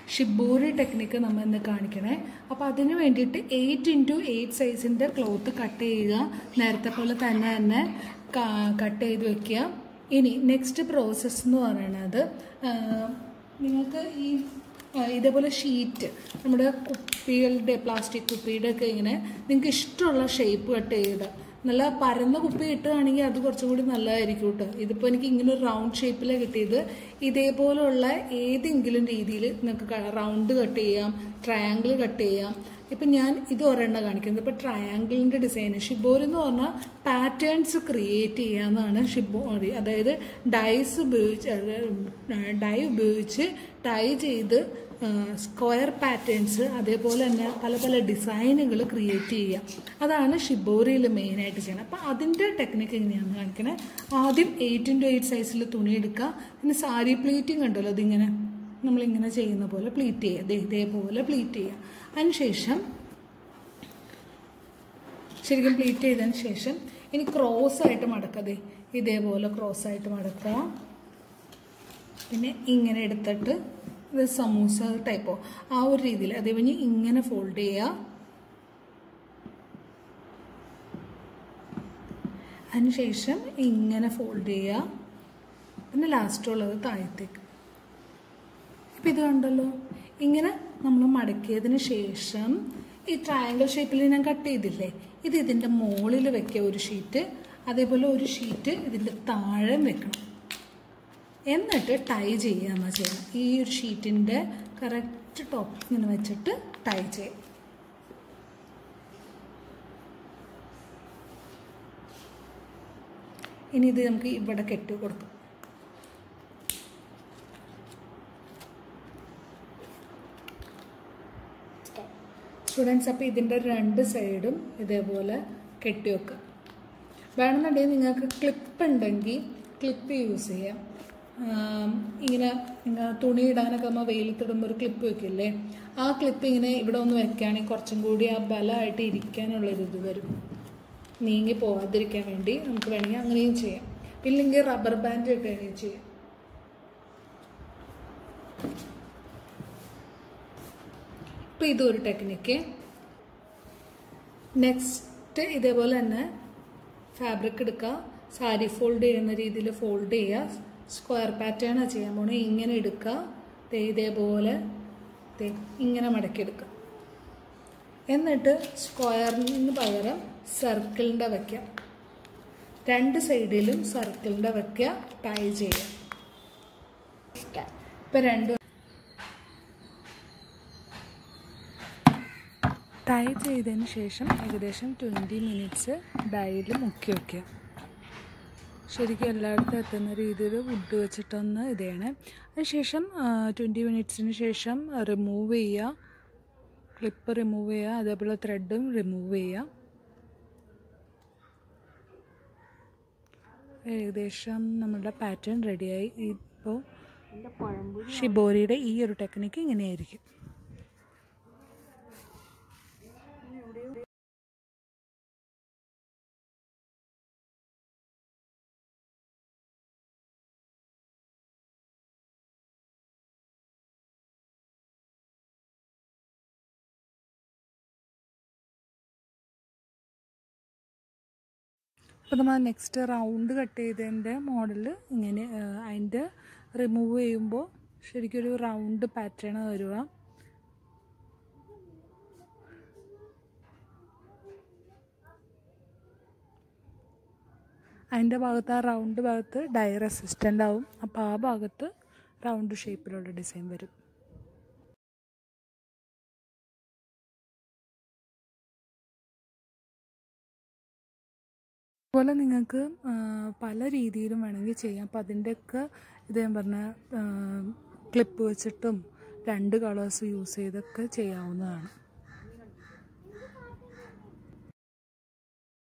shibori technique നമ്മൾ ഇന്ന് കാണിക്കണേ അപ്പോൾ അതിന് വേണ്ടിയിട്ട് എയ്റ്റ് ഇൻറ്റു എയ്റ്റ് സൈസിൻ്റെ ക്ലോത്ത് കട്ട് ചെയ്യുക നേരത്തെ പോലെ തന്നെ തന്നെ കട്ട് ചെയ്ത് വെക്കുക ഇനി നെക്സ്റ്റ് പ്രോസസ്സ് എന്ന് പറയുന്നത് ആ, നിങ്ങൾക്ക് ഈ ആ, ഇതേപോലെ ഷീറ്റ് നമ്മുടെ കുപ്പികളുടെ പ്ലാസ്റ്റിക് കുപ്പിയുടെ ഒക്കെ ഇങ്ങനെ നിങ്ങൾക്ക് ഇഷ്ടമുള്ള ഷേപ്പ് കട്ട് ചെയ്ത് നല്ല പരന്ന കുപ്പി കിട്ടുകയാണെങ്കിൽ അത് കുറച്ചും കൂടി നല്ലതായിരിക്കും കേട്ടോ ഇതിപ്പോൾ എനിക്ക് ഇങ്ങനെ ഒരു റൗണ്ട് ഷേപ്പിലാണ് കിട്ടിയത് ഇതേപോലുള്ള ഏതെങ്കിലും രീതിയിൽ നിങ്ങൾക്ക് റൗണ്ട് കട്ട് ചെയ്യാം ട്രയാങ്കിൾ കട്ട് ചെയ്യാം ഇപ്പം ഞാൻ ഇത് ഒരെണ്ണം കാണിക്കുന്നത് ഇപ്പം ട്രയാങ്കിളിൻ്റെ ഡിസൈൻ ഷിബോരി എന്ന് പറഞ്ഞാൽ പാറ്റേൺസ് ക്രിയേറ്റ് ചെയ്യാന്നാണ് ഷിബോരി അതായത് ഡൈസ് ഉപയോഗിച്ച് ഡൈ ഉപയോഗിച്ച് ടൈ ചെയ്ത് സ്ക്വയർ പാറ്റേൺസ് അതേപോലെ തന്നെ പല പല ഡിസൈനുകൾ ക്രിയേറ്റ് ചെയ്യുക അതാണ് ഷിബോറിയിൽ മെയിനായിട്ട് ചെയ്യണം അപ്പം അതിൻ്റെ ടെക്നിക്ക് എങ്ങനെയാണെന്ന് കാണിക്കണേ ആദ്യം എയ്റ്റ് ഇൻറ്റു എയ്റ്റ് സൈസിൽ തുണി എടുക്കുക പിന്നെ സാരി പ്ലീറ്റിംഗ് ഉണ്ടല്ലോ അതിങ്ങനെ നമ്മളിങ്ങനെ ചെയ്യുന്ന പോലെ പ്ലീറ്റ് ചെയ്യുക ദേ ഇതേപോലെ പ്ലീറ്റ് ചെയ്യുക അതിനുശേഷം ശരിക്കും പ്ലീറ്റ് ചെയ്തതിന് ശേഷം ഇനി ക്രോസ് ആയിട്ട് മടക്കതേ ഇതേപോലെ ക്രോസ് ആയിട്ട് മടക്കുക പിന്നെ ഇങ്ങനെ എടുത്തിട്ട് ഇത് സമൂസ ടൈപ്പോ ആ ഒരു രീതിയിൽ അതേ കഴിഞ്ഞ് ഇങ്ങനെ ഫോൾഡ് ചെയ്യുക അതിനുശേഷം ഇങ്ങനെ ഫോൾഡ് ചെയ്യുക പിന്നെ ലാസ്റ്റ് ഉള്ളത് താഴത്തേക്ക് ഇപ്പം ഇത് കണ്ടല്ലോ ഇങ്ങനെ നമ്മൾ മടക്കിയതിന് ശേഷം ഈ ട്രയാങ്കിൾ ഷേപ്പിൽ ഞാൻ കട്ട് ചെയ്തില്ലേ ഇത് ഇതിൻ്റെ മുകളിൽ വെക്കുക ഒരു ഷീറ്റ് അതേപോലെ ഒരു ഷീറ്റ് ഇതിൻ്റെ താഴെ വെക്കണം എന്നിട്ട് ടൈ ചെയ്യാമെന്നാണ് ചെയ്യണം ഈ ഒരു ഷീറ്റിൻ്റെ കറക്റ്റ് ടോപ്പ് ഇങ്ങനെ വെച്ചിട്ട് ടൈ ചെയ്യും ഇനി ഇത് നമുക്ക് ഇവിടെ കെട്ടി കൊടുക്കും സ്റ്റുഡൻസ് അപ്പോൾ ഇതിൻ്റെ രണ്ട് സൈഡും ഇതേപോലെ കെട്ടി വെക്കുക വേണമെന്നുണ്ടെങ്കിൽ നിങ്ങൾക്ക് ക്ലിപ്പ് ഉണ്ടെങ്കിൽ ക്ലിപ്പ് യൂസ് ചെയ്യാം ആം, ഇങ്ങനെ നിങ്ങൾ തുണി ഇടാനൊക്കെ നമ്മൾ വെയിലത്തിടുമ്പോൾ ഒരു ക്ലിപ്പ് വെക്കില്ലേ ആ ക്ലിപ്പ് ഇങ്ങനെ ഇവിടെ ഒന്ന് വെക്കുകയാണെങ്കിൽ കുറച്ചും കൂടി ആ ബലമായിട്ട് ഇരിക്കാനുള്ളൊരു ഇത് വരും നീങ്ങി പോവാതിരിക്കാൻ വേണ്ടി നമുക്ക് വേണമെങ്കിൽ അങ്ങനെയും ചെയ്യാം ഇല്ലെങ്കിൽ റബ്ബർ ബാൻഡ് ഇട്ടുകയും ചെയ്യാം ഇപ്പം ഇതൊരു ടെക്നിക്ക് നെക്സ്റ്റ് ഇതേപോലെ തന്നെ ഫാബ്രിക് എടുക്കുക സാരി ഫോൾഡ് ചെയ്യുന്ന രീതിയിൽ ഫോൾഡ് ചെയ്യുക സ്ക്വയർ പാറ്റേണാണ് ചെയ്യാൻ പോണേ ഇങ്ങനെ എടുക്കുക ദേ ഇതേപോലെ ദേ ഇങ്ങനെ മടക്കിയെടുക്കുക എന്നിട്ട് സ്ക്വയറിന് പകരം സർക്കിളിൻ്റെ വയ്ക്കുക രണ്ട് സൈഡിലും സർക്കിളിൻ്റെ വയ്ക്കുക ടൈ ചെയ്യുക ഇപ്പം രണ്ട് ടൈ ചെയ്തതിന് ശേഷം ഏകദേശം ട്വൻറ്റി മിനിറ്റ്സ് ഡൈയിൽ മുക്കി വയ്ക്കുക ശരിക്കും എല്ലായിടത്തും എത്തുന്ന രീതിയിൽ വുഡ് വെച്ചിട്ടൊന്ന് ഇത് ചെയ്യണേ അതിനുശേഷം ട്വൻറ്റി മിനിറ്റ്സിന് ശേഷം റിമൂവ് ചെയ്യുക ക്ലിപ്പ് റിമൂവ് ചെയ്യുക അതേപോലെ ത്രെഡും റിമൂവ് ചെയ്യുക ഏകദേശം നമ്മുടെ പാറ്റേൺ റെഡിയായി ഇപ്പോൾ ഷിബോരിയുടെ ഈ ഒരു ടെക്നിക്ക് ഇങ്ങനെയായിരിക്കും അപ്പോൾ നമ്മൾ നെക്സ്റ്റ് റൗണ്ട് കട്ട് ചെയ്തതിൻ്റെ മോഡൽ ഇങ്ങനെ അതിൻ്റെ റിമൂവ് ചെയ്യുമ്പോൾ ശരിക്കും ഒരു റൗണ്ട് പാറ്റേൺ വരിക അതിൻ്റെ ഭാഗത്ത് ആ റൗണ്ട് ഭാഗത്ത് ഡൈ റെസിസ്റ്റൻ്റ് ആവും അപ്പോൾ ആ ഭാഗത്ത് റൗണ്ട് ഷേപ്പിലുള്ള ഡിസൈൻ വരും അതുപോലെ നിങ്ങൾക്ക് ആ, പല രീതിയിലും വേണമെങ്കിൽ ചെയ്യാം അപ്പോൾ അതിൻ്റെയൊക്കെ ഇത് ഞാൻ പറഞ്ഞ ക്ലിപ്പ് വെച്ചിട്ടും രണ്ട് കളേഴ്സ് യൂസ് ചെയ്തൊക്കെ ചെയ്യാവുന്നതാണ്